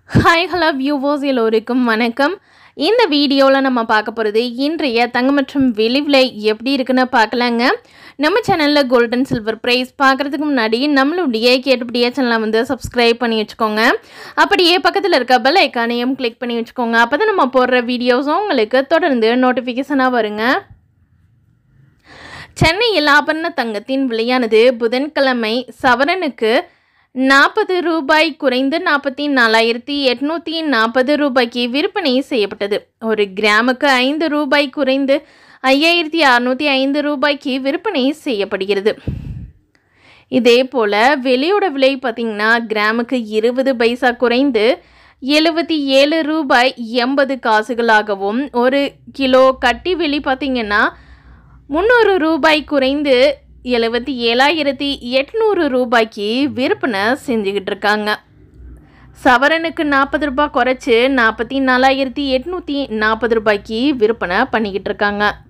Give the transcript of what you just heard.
hi hello viewers எல்லோருக்கும் வணக்கம் இந்த வீடியோவில் நம்ம பார்க்க போகிறது இன்றைய தங்கம் மற்றும் வெளி விலை எப்படி இருக்குன்னு பார்க்கலாங்க நம்ம சேனலில் கோல்டன் சில்வர் ப்ரைஸ் பார்க்குறதுக்கு முன்னாடி நம்மளுடைய கேட்டுப்படியே சேனலை வந்து சப்ஸ்கிரைப் பண்ணி வச்சுக்கோங்க அப்படியே பக்கத்தில் இருக்க பெல் ஐக்கானையும் கிளிக் பண்ணி வச்சுக்கோங்க அப்போ தான் நம்ம போடுற வீடியோஸும் உங்களுக்கு தொடர்ந்து நோட்டிஃபிகேஷனாக வருங்க சென்னையில் ஆபரண தங்கத்தின் விலையானது புதன்கிழமை சவரனுக்கு நாற்பது ரூபாய் குறைந்து நாற்பத்தி நாலாயிரத்தி எட்நூற்றி நாற்பது ரூபாய்க்கு விற்பனை செய்யப்பட்டது ஒரு கிராமுக்கு ஐந்து ரூபாய் குறைந்து ஐயாயிரத்தி அறநூற்றி ஐந்து ரூபாய்க்கு விற்பனை செய்யப்படுகிறது இதே போல் வெளியோட விலை பார்த்திங்கன்னா கிராமுக்கு இருபது பைசா குறைந்து எழுபத்தி ஏழு ரூபாய் எண்பது காசுகளாகவும் ஒரு கிலோ கட்டி வெளி பார்த்திங்கன்னா முந்நூறு ரூபாய் குறைந்து எழுபத்தி ஏழாயிரத்தி எட்நூறு ரூபாய்க்கு விற்பனை செஞ்சுக்கிட்டு இருக்காங்க சவரனுக்கு நாற்பது ரூபாய் குறைச்சி நாற்பத்தி நாலாயிரத்தி எட்நூற்றி நாற்பது ரூபாய்க்கு விற்பனை பண்ணிக்கிட்டு இருக்காங்க